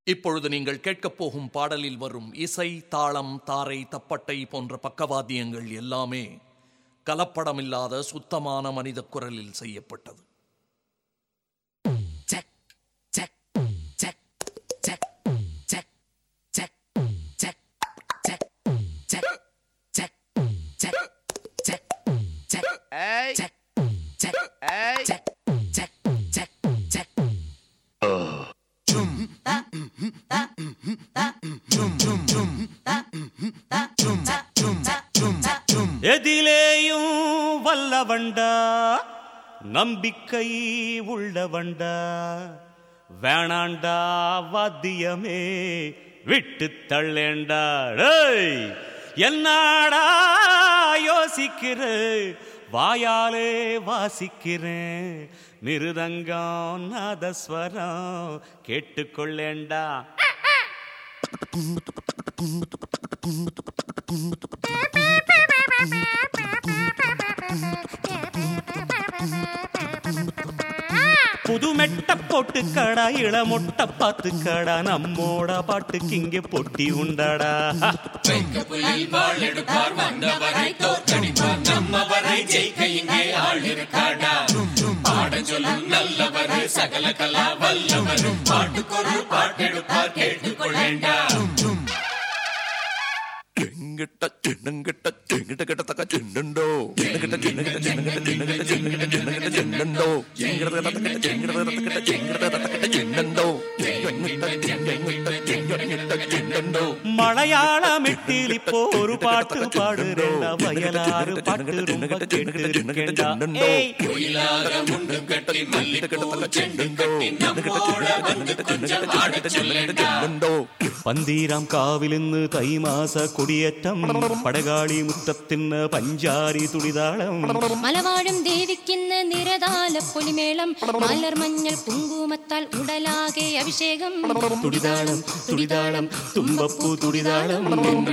இப்பொழுது நீங்கள் கேட்கப் போகும் பாடலில் வரும் இசை தாளம் தாரை தப்பட்டை போன்ற பக்கவாத்தியங்கள் எல்லாமே கலப்படமில்லாத சுத்தமான மனித குரலில் செய்யப்பட்டது check, check, check, check, check, check, check, check, check, check, check, check, check, ஏய் check, check, ஏய் check, check, check, check. எதிலேயும் வல்லவண்டா நம்பிக்கை உள்ளவண்டா வேணாண்டா வாத்தியமே விட்டு தள்ளேண்டா டேய் என்னடா யோசிக்கிற வாயாலே வாசிக்கிறேன் மிருதங்கம் நாதஸ்வரம் கேட்டுக்கொள்ளேண்டா புது மெட்ட போட்டு கடா இளமொட்ட பாத்து கடா நம்மோட பாட்டுக்கு இங்க பொட்டி உண்டாடா புலில் வாழ் எடுப்பார் வந்தவரை தோற்கடிப்பார் நம்மவரை ஜெயிக்க இங்கே ஆள் இருக்காடா பாட சொல்லும் நல்லவர் சகல கலா வல்லவர் பாட்டுக்கொரு பாட்டெடுப்பார் கேட்டுக்கொள்ளேண்டா ചെങ്കിട്ട ചിണ്ണങ്കിട്ട ചെങ്കിട്ട കിട്ടത്തക്ക ചിണ്ണുണ്ടോ ചിണ്ണകിട്ട ചിണ്ണകിട്ട ചിണ്ണകിട്ട ചിണ്ണകിട്ട ചിണ്ണകിട്ട ചിണ്ണകിട്ട ചിണ്ണുണ്ടോ ചെങ്കിട തത്തക്കിട്ട ചെങ്കിട തത്തക്കിട്ട ചെങ്കിട തത്തക്കിട്ട ചിണ്ണുണ്ടോ ചെങ്കിട്ട ചിണ്ണങ്ങിട്ട ചെങ്കിട്ട ചിണ്ണുണ്ടോ மலையாளம் எட்டில் இப்போ ஒரு பாட்டு பாடுறேன்டா வயலாறு பாட்டு ரொம்ப கேட்டிருக்கேன்டா ஏய் கோயிலாக முண்டு கட்டி மல்லிப்பூ செண்டு கட்டி நம்மோட வந்து கொஞ்சம் ஆடச் சொல்லேண்டா പന്തീരാം കാവിലിന്ന് തൈമാസ കൊടിയേറ്റം പടകാളി മുറ്റത്തിന് പഞ്ചാരി തുടിതാളം മലവാഴും ദേവിക്കിന്ന് നിരതാല പൊലിമേളം മലർ മഞ്ഞൾ കുങ്കുമത്താൽ ഉടലാകെ അഭിഷേകം തുടിതാളം തുടിതാളം തുമ്പപ്പൂ തുടിതാളം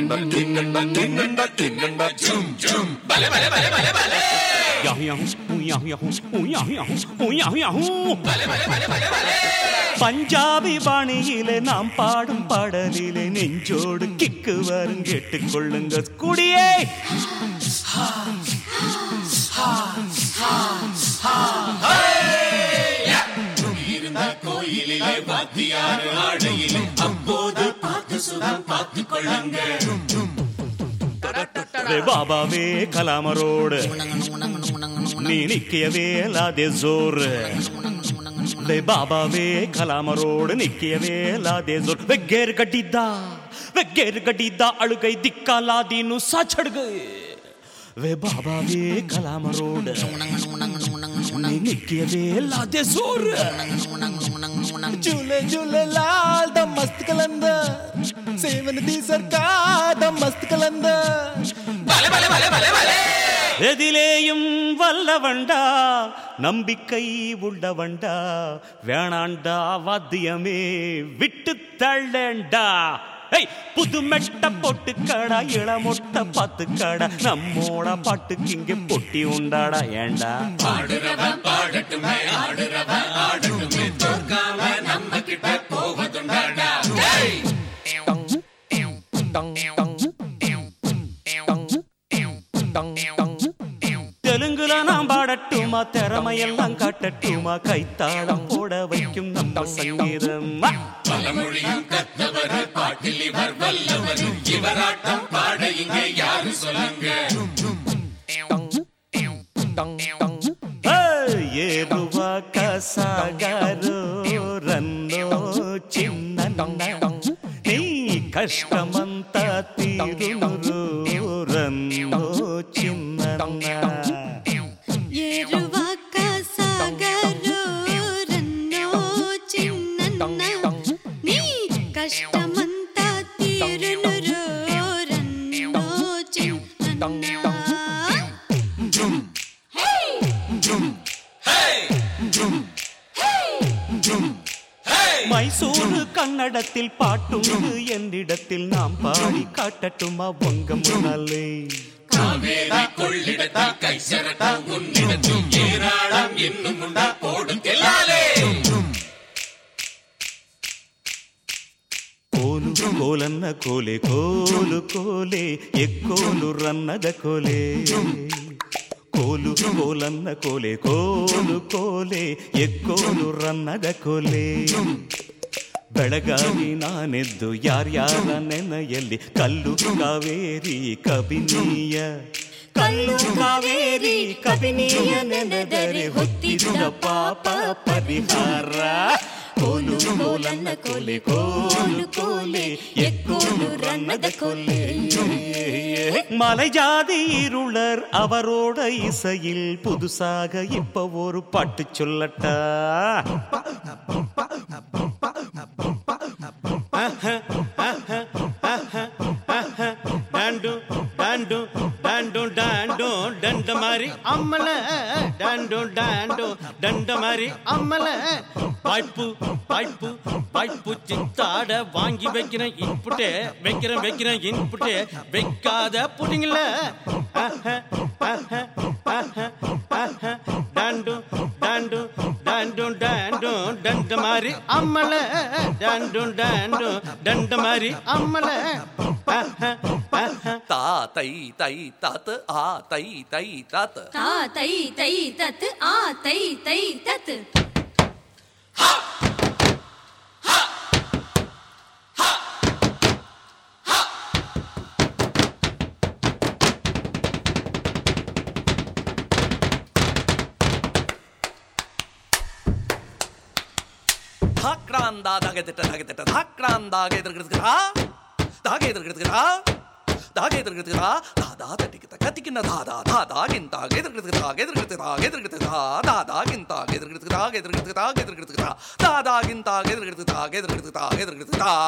യാഹു യാഹു, ഊ യാഹു യാഹു, ഊ യാഹു യാഹു, ഊ യാഹു യാഹു. பஞ்சாபி பாணியிலே நாம் பாடும் பாடலிலே நெஞ்சோடு கிக்கு வரும் கேட்டுக்கொள்ளுங்க குடியே இருந்த கோயிலிலே வாத்தியார் ஆடையிலே அப்போது பார்த்து சுகம் பார்த்து கொள்ளுங்க ரே பாபாவே கலாமரோடு நீ நிக்கியவே லாதே ஜோர் ரே பாபாவே கலாமரோடு நிக்கியவே ಲಾದೆ ಜೋರ್ வெக்கேர் கட்டிதா வெக்கேர் கட்டிதா அழுகை திக்காலாதீனு சாச்சடுகு வே பாபாவே கலாமரோடு நீ நிக்கியவே லாதே ஜோர் झूले झूले लाल दम मस्त कलंदर सेवन दी सरकार दम मस्त कलंदर எதிலேயும் வல்லவண்டா நம்பிக்கை உள்ளவண்டா வேணாண்டா வாத்தியமே விட்டு தள்ளேண்டா ஏய் புது மெட்ட போட்டு கடா இளமொட்ட பாத்து கடா நம்மோட பாட்டுக்கு இங்க பொட்டி உண்டாடா ஏண்டா பாடுறவன் பாடட்டுமே ஆடுறவன் ஆடட்டுமே தோற்காம நம்ம கிட்ட போவதுண்டாடா டேய் தெலுங்குல நாம் பாடட்டுமா திறமையெல்லாம் காட்டட்டுமா கைத்தாளம் போட வைக்கும் நம்ம சங்கீதம் பலமொழியும் கத்தவர் பாட்டில் இவர் வல்லவர் இவராட்டம் பாட இங்கே யாரு சொல்லுங்க ఏరువ కసాగరు రన్నో చిన్న నీ కష్టమంత తీరును రన్నో చిన్న ಏರುವಾಕ ಸಾಗರೋ ರನ್ನೋ ಚಿನ್ನನ್ನ ನೀ ಕಷ್ಟಮಂತ ತೀರುನುರೋ ರನ್ನೋ ಚಿನ್ನನ್ನ மைசூரு கன்னடத்தில் பாட்டுண்டு என்னிடத்தில் நாம் பாடி காட்டட்டுமா பொங்க முன்னாலே காவேரி கொள்ளிடத்தில் கை சரட்டா உன்னிடத்தில் ஏராளம் இன்னும் உண்டா போடும் எல்லாலே ಕೋಲನ್ನ ಕೋಲೆ ಕೋಲು ಕೋಲೆ ಎಕ್ಕೋಲು ರನ್ನದ ಕೋಲೆ ಕೋಲು ಕೋಲನ್ನ ಕೋಲೆ ಕೋಲು ಕೋಲೆ ಎಕ್ಕೋಲು ರನ್ನದ ಕೋಲೆ ಬೆಳಗಾಗಿ ನಾನೆದ್ದು ಯಾರ್ಯಾರ ನೆನೆಯಲ್ಲಿ ಕಲ್ಲು ಕಾವೇರಿ ಕಬಿನಿಯ ಕಲ್ಲು ಕಾವೇರಿ ಕಬಿನಿಯ ನೆನೆದರೆ ಹೊತ್ತಿದ್ದ ಪಾಪ ಪರಿಹಾರ ಕೋಲು ಕೋಲನ್ನ ಕೋಲೆ ಕೋಲು ಕೋಲೆ எக்கோலு ரன்னத கொல்லே மலை ஜாதி இருளர் அவரோட இசையில் புதுசாக இப்ப ஒரு பாட்டு சொல்லட்டா டாண்டு டாண்டு டாண்டு டாண்டு டண்ட மாதிரி அம்மல டாண்டு டாண்டு டண்ட மாதிரி அம்மல வாய்ப்பு வாய்ப்பு வாய்ப்பு சித்தாட வாங்கி வைக்கிறேன் இன்புட்டே வைக்கிறேன் வைக்கிறேன் இன்புட்டே வைக்காத புடிங்கள டாண்டு டாண்டு டாண்டு டாண்டு டண்ட மாதிரி அம்மல டாண்டு டாண்டு டண்ட மாதிரி அம்மல தா தை தை தாத்து ஆ தை தை தாத்து தா தை தை தத்து ஆ தை தை தத்து தாக்ராந்தா தாக திட்ட தாக திட்ட தாக்ராந்தாக எதிர்க்கிறதுக்குறா தாக எதிர்க்கிறதுக்குறா தாக எதிர்க்கிறதுக்குறா தாதா தட்டிக்கிட்ட கத்திக்கின தாதா தாதா கிந்தாக எதிர்க்கிறதுக்கு தாக எதிர்க்கிறதுக்கு தாக எதிர்க்கிறதுக்கு தாதா கிந்தாக எதிர்க்கிறதுக்கு தாக எதிர்க்கிறதுக்கு தாக எதிர்க்கிறதுக்கு தாதா கிந்தாக எதிர்க்கிறதுக்கு தாக எதிர்க்கிறதுக்கு தாக எதிர்க்கிறதுக்கு தா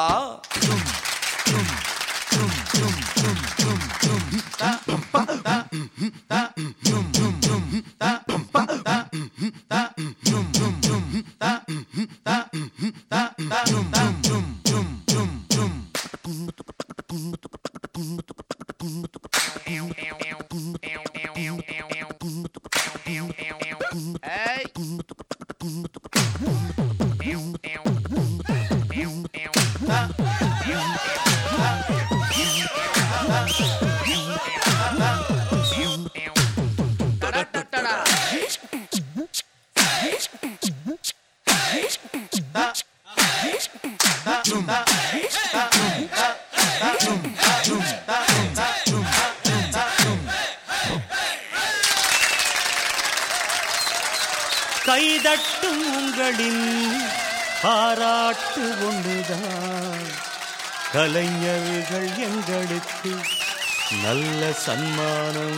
கைதட்டும் உங்களின் பாராட்டு ஒன்றுதான் கலைஞர்கள் எங்களுக்கு நல்ல சன்மானம்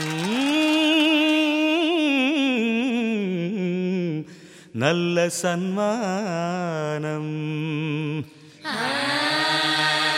நல்ல சன்மானம்